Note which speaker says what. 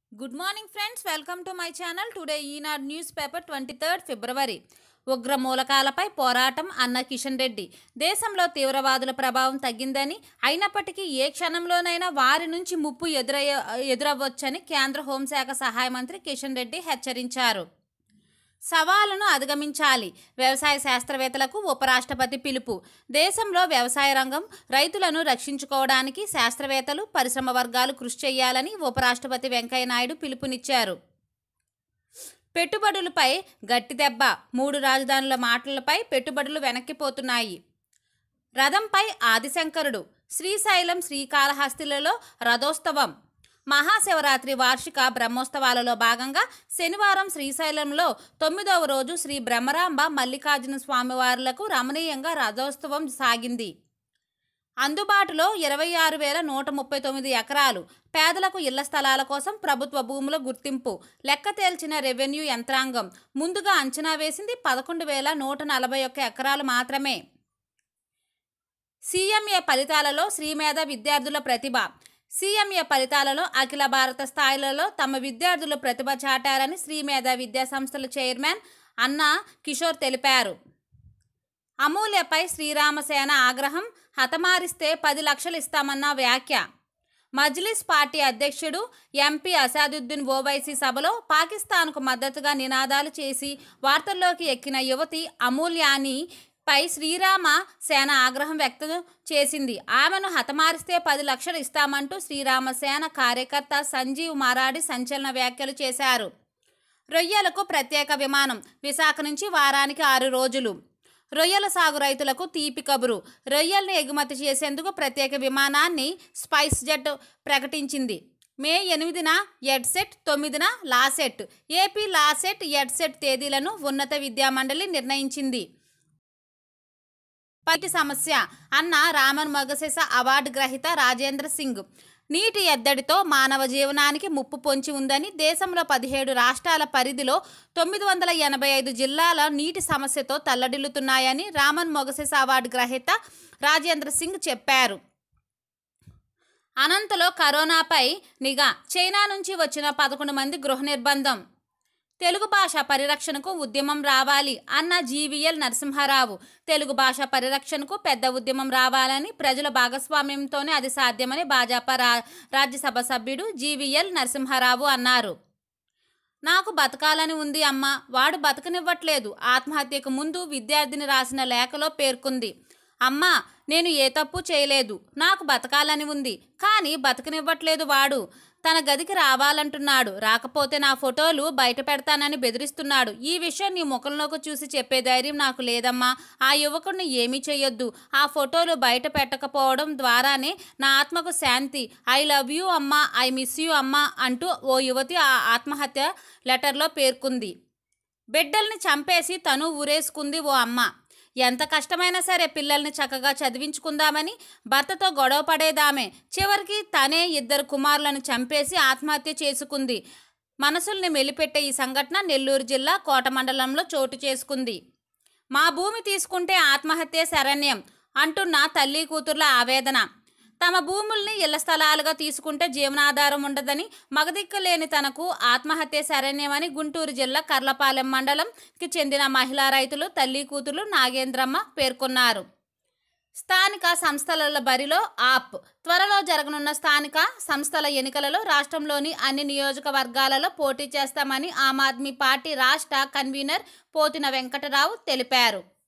Speaker 1: good morning friends welcome to my channel today Eenadu news paper twenty third February ఉగ్ర మూలకాలపై పోరాటం అన్న కిషన్ రెడ్డి దేశంలో తీవ్రవాదుల ప్రభావం తగ్గిందని అయినప్పటికీ ఏ క్షణంలోనైనా వారి నుంచి ముప్పు ఎదురయ్య ఎదురవ్వచ్చని కేంద్ర హోంశాఖ సహాయ మంత్రి కిషన్ రెడ్డి హెచ్చరించారు సవాలును అధిగమించాలి వ్యవసాయ శాస్త్రవేత్తలకు ఉపరాష్ట్రపతి పిలుపు దేశంలో వ్యవసాయ రంగం రైతులను రక్షించుకోవడానికి శాస్త్రవేత్తలు పరిశ్రమ వర్గాలు కృషి చేయాలని ఉపరాష్ట్రపతి వెంకయ్యనాయుడు పిలుపునిచ్చారు పెట్టుబడులపై గట్టి దెబ్బ మూడు రాజధానుల మాటలపై పెట్టుబడులు వెనక్కిపోతున్నాయి రథంపై ఆదిశంకరుడు శ్రీశైలం శ్రీకాళహస్తిలలో రథోత్సవం మహాశివరాత్రి వార్షిక బ్రహ్మోత్సవాలలో భాగంగా శనివారం శ్రీశైలంలో తొమ్మిదవ రోజు శ్రీ బ్రహ్మరాంబ మల్లికార్జున స్వామివారులకు రమణీయంగా రథోత్సవం సాగింది అందుబాటులో ఇరవై ఆరు వేల నూట ముప్పై తొమ్మిది ఎకరాలు పేదలకు ఇళ్ల స్థలాల కోసం ప్రభుత్వ భూముల గుర్తింపు లెక్క తేల్చిన రెవెన్యూ యంత్రాంగం ముందుగా అంచనా వేసింది పదకొండు వేల నూట నలభై ఒక్క ఎకరాలు మాత్రమే సీఎంఏ ఫలితాలలో శ్రీమేధ విద్యార్థుల ప్రతిభ సీఎంఏ ఫలితాలలో అఖిల భారత స్థాయిలలో తమ విద్యార్థులు ప్రతిభ చాటారని శ్రీమేధ విద్యా సంస్థల చైర్మన్ అన్నా కిషోర్ తెలిపారు అమూల్యపై శ్రీరామసేన ఆగ్రహం హతమారిస్తే పది లక్షలు ఇస్తామన్న వ్యాఖ్య మజ్లిస్ పార్టీ అధ్యక్షుడు ఎంపీ అసాదుద్దీన్ ఓవైసీ సభలో పాకిస్తాన్కు మద్దతుగా నినాదాలు చేసి వార్తల్లోకి ఎక్కిన యువతి అమూల్యాని పై శ్రీరామ సేన ఆగ్రహం వ్యక్తం చేసింది ఆమెను హతమారిస్తే పది లక్షలు ఇస్తామంటూ శ్రీరామసేన కార్యకర్త సంజీవ్ మారాడి సంచలన వ్యాఖ్యలు చేశారు రొయ్యలకు ప్రత్యేక విమానం విశాఖ నుంచి వారానికి ఆరు రోజులు రొయ్యల సాగు రైతులకు తీపి కబురు రొయ్యల్ని ఎగుమతి చేసేందుకు ప్రత్యేక విమానాన్ని స్పైస్ జెట్ ప్రకటించింది మే ఎనిమిదిన ఎడ్సెట్ తొమ్మిదిన లాసెట్ ఏపీ లాసెట్ ఎడ్సెట్ తేదీలను ఉన్నత విద్యామండలి నిర్ణయించింది పటి సమస్య అన్న రామన్ మగసెస అవార్డు గ్రహీత రాజేంద్ర సింగ్ నీటి ఎద్దడితో మానవ జీవనానికి ముప్పు పొంచి ఉందని దేశంలో పదిహేడు రాష్ట్రాల పరిధిలో తొమ్మిది వందల ఎనభై ఐదు జిల్లాల నీటి సమస్యతో తల్లడిల్లుతున్నాయని రామన్ మొగసెస్ అవార్డు గ్రహీత రాజేంద్ర సింగ్ చెప్పారు అనంతలో కరోనాపై నిఘా చైనా నుంచి వచ్చిన పదకొండు మంది గృహ నిర్బంధం తెలుగు భాష పరిరక్షణకు ఉద్యమం రావాలి అన్న జీవీఎల్ నరసింహారావు తెలుగు భాష పరిరక్షణకు పెద్ద ఉద్యమం రావాలని ప్రజల భాగస్వామ్యంతోనే అది సాధ్యమని భాజపా రా రాజ్యసభ సభ్యుడు జీవీఎల్ నరసింహారావు అన్నారు నాకు బతకాలని ఉంది అమ్మ వాడు బతకనివ్వట్లేదు ఆత్మహత్యకు ముందు విద్యార్థిని రాసిన లేఖలో పేర్కొంది అమ్మ నేను ఏ తప్పు చేయలేదు నాకు బతకాలని ఉంది కానీ బతకనివ్వట్లేదు వాడు తన గదికి రావాలంటున్నాడు రాకపోతే నా ఫోటోలు బయట పెడతానని బెదిరిస్తున్నాడు ఈ విషయం నీ ముఖంలోకి చూసి చెప్పే ధైర్యం నాకు లేదమ్మా ఆ యువకుడిని ఏమీ చేయొద్దు ఆ ఫోటోలు బయట పెట్టకపోవడం ద్వారానే నా ఆత్మకు శాంతి ఐ లవ్ యూ అమ్మా ఐ మిస్ యూ అమ్మా అంటూ ఓ యువతి ఆ ఆత్మహత్య లెటర్లో పేర్కొంది బిడ్డల్ని చంపేసి తను ఊరేసుకుంది ఓ అమ్మ ఎంత కష్టమైనా సరే పిల్లల్ని చక్కగా చదివించుకుందామని భర్తతో గొడవ పడేదామే చివరికి తనే ఇద్దరు కుమారులను చంపేసి ఆత్మహత్య చేసుకుంది మనసుల్ని మెలిపెట్టే ఈ సంఘటన నెల్లూరు జిల్లా కోట మండలంలో చోటు చేసుకుంది మా భూమి తీసుకుంటే ఆత్మహత్య శరణ్యం అంటున్న తల్లి కూతుర్ల ఆవేదన తమ భూముల్ని ఇళ్ల స్థలాలుగా తీసుకుంటే జీవనాధారం ఉండదని మగదిక్కులేని తనకు ఆత్మహత్య శరణ్యమని గుంటూరు జిల్లా కర్లపాలెం మండలంకి చెందిన మహిళా రైతులు తల్లి కూతురు నాగేంద్రమ్మ పేర్కొన్నారు స్థానిక సంస్థల బరిలో ఆప్ త్వరలో జరగనున్న స్థానిక సంస్థల ఎన్నికలలో రాష్ట్రంలోని అన్ని నియోజకవర్గాలలో పోటీ చేస్తామని ఆమ్ ఆద్మీ పార్టీ రాష్ట్ర కన్వీనర్ పోతిన వెంకటరావు తెలిపారు